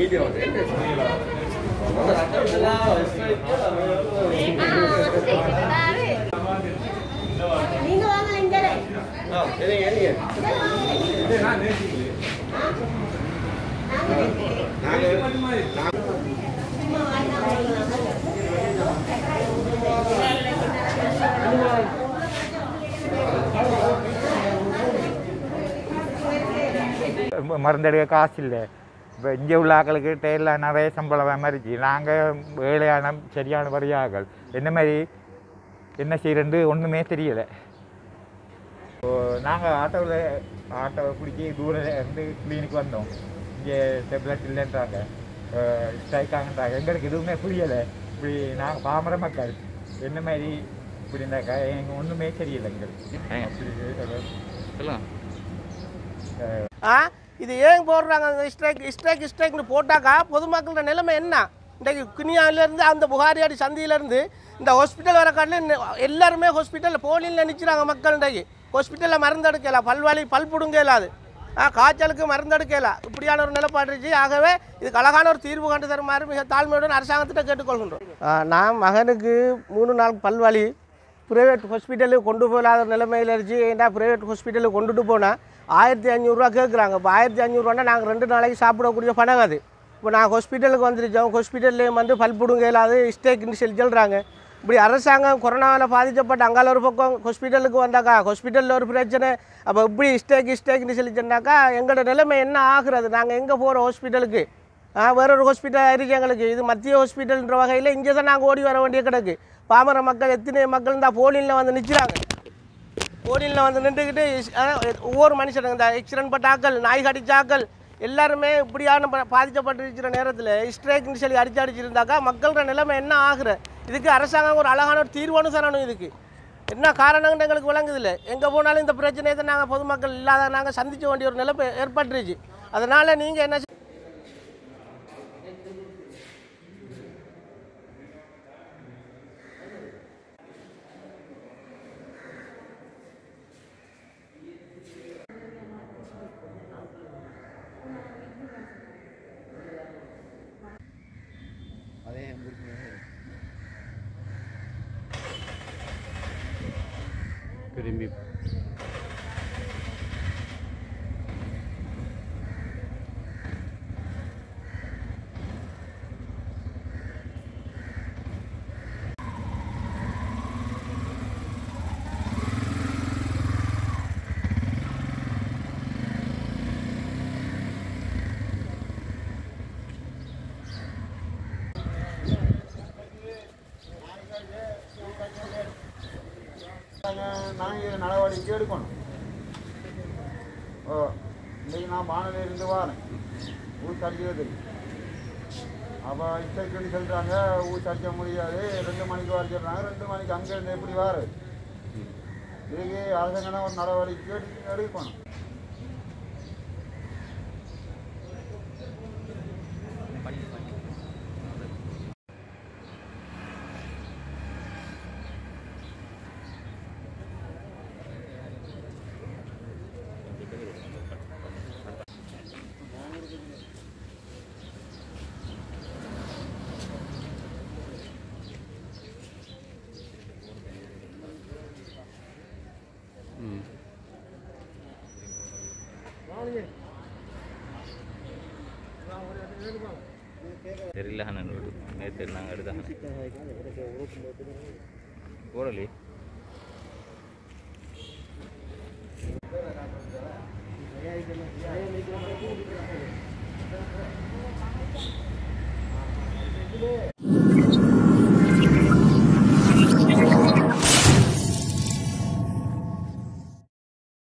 நீங்க வாங்க இங்கே ம- மருந்தெடுக்க காசு இல்லை இப்போ இங்கே உள்ள ஆக்களுக்கு டெய்லில் நிறைய சம்பளம் மாதிரிச்சு நாங்கள் வேலையான சரியான வரியாக்கள் என்ன மாதிரி என்ன செய்யறேன்னு ஒன்றுமே தெரியலை இப்போ நாங்கள் ஆட்டோவில் ஆட்டோவை பிடிச்சி தூரம் இருந்து கிளினிக் வந்தோம் இங்கே டெப்லெட் இல்லைன்றாங்க ஸ்ட்ரைக்காங்கன்றாங்க எங்களுக்கு எதுவுமே புரியலை இப்படி நாங்கள் பாமர மக்கள் என்ன மாதிரி இப்படின்னாக்கா எங்கள் ஒன்றுமே தெரியலை எங்களுக்கு அப்படி அஹ், ஆ இது ஏன் போடுறாங்க அந்த ஸ்ட்ரைக் ஸ்ட்ரைக் ஸ்ட்ரைக்னு போட்டாக்கா பொதுமக்களோட நிலைமை என்ன இன்றைக்கு கினியாவிலேருந்து அந்த புகாரியாடி சந்தியிலேருந்து இந்த ஹாஸ்பிட்டல் வர காட்டில் எல்லாருமே ஹாஸ்பிட்டலில் போலியில் நிற்கிறாங்க மக்கள் இன்றைக்கு ஹாஸ்பிட்டலில் மருந்து எடுக்கலாம் பல்வலி பல் பிடுங்க இயலாது ஆ காய்ச்சலுக்கு மருந்து எடுக்கலாம் இப்படியான ஒரு நிலைப்பாடு இருந்துச்சு ஆகவே இதுக்கு அழகான ஒரு தீர்வு கண்டு தருமாறு மிக தாழ்மையுடன் அரசாங்கத்திட்ட கேட்டுக்கொள்கின்றோம் நான் மகனுக்கு மூணு நாள் பல்வலி ப்ரைவேட் ஹாஸ்பிட்டலுக்கு கொண்டு போகாத நிலைமையில் இருந்துச்சு ஏன்டா ப்ரைவேட் ஹாஸ்பிட்டலுக்கு கொண்டுட்டு போனால் ஆயிரத்தி அஞ்சூறுரூவா கேட்குறாங்க இப்போ ஆயிரத்தி அஞ்சூறுவானா நாங்கள் ரெண்டு நாளைக்கு சாப்பிடக்கூடிய பணம் அது இப்போ நான் ஹாஸ்பிட்டலுக்கு வந்துருச்சோம் ஹாஸ்பிட்டல்லையும் வந்து பல் பிடுங்க இல்லாது ஸ்டேக்குன்னு சொல்லி சொல்கிறாங்க இப்படி அரசாங்கம் கொரோனாவில் பாதிக்கப்பட்ட அங்கால ஒரு பக்கம் ஹாஸ்பிட்டலுக்கு வந்தாக்கா ஹாஸ்பிட்டலில் ஒரு பிரச்சனை அப்போ இப்படி ஸ்டேக் ஸ்டேக்னு சொல்லி சொன்னாக்கா எங்களோட நிலைமை என்ன ஆகுறது நாங்கள் எங்கே போகிறோம் ஹாஸ்பிட்டலுக்கு ஆ வேற ஒரு ஹாஸ்பிட்டல் ஆயிடுச்சு எங்களுக்கு இது மத்திய ஹாஸ்பிட்டல்ன்ற வகையில் இங்கே தான் நாங்கள் ஓடி வர வேண்டிய கிடக்கு பாமர மக்கள் எத்தனை மக்கள் தான் போலியில் வந்து நிற்கிறாங்க போலியில் வந்து நின்றுக்கிட்டு இஸ்- ஆ, ஒவ்வொரு மனுஷனுங்க இந்த ஆக்சிடென்ட் பட்ட ஆக்கள் நாய் கடிச்ச ஆக்கள் எல்லாருமே இப்படியான ப- பாதிக்கப்பட்டிருக்கிற நேரத்தில் ஸ்ட்ரைக்னு சொல்லி அடிச்சு அடிச்சிருந்தாக்கா மக்களோட நிலைமை என்ன ஆகுற இதுக்கு அரசாங்கம் ஒரு அழகான ஒரு தீர்வானு தரணும் இதுக்கு என்ன காரணம்னு எங்களுக்கு விளங்குதில்ல எங்கே போனாலும் இந்த பிரச்சனையை தான் நாங்கள் பொதுமக்கள் இல்லாத நாங்கள் சந்திக்க வேண்டிய ஒரு நிலைமை ஏற்பட்டுருச்சு அதனால் நீங்கள் என்ன செய்- திரும்பி நாங்கள் இதை நடவடிக்கை எடுக்கணும் ஓ இன்றைக்கி நான் வானொலி இருந்து வரேன் ஊர் சரிக்கிறது அப்போ இன்ஸ்ட்ரக்டர்னு சொல்கிறாங்க ஊர் சரிக்க முடியாது ரெண்டு மணிக்கு வர சொல்கிறாங்க ரெண்டு மணிக்கு அங்கேருந்து எப்படி வர இதுக்கு அரசாங்கம் ஒரு நடவடிக்கை எடுக்க- எடுக்கணும் தெரியல நான் நேற்று நாங்கள் எடுத்தாங்க போடலே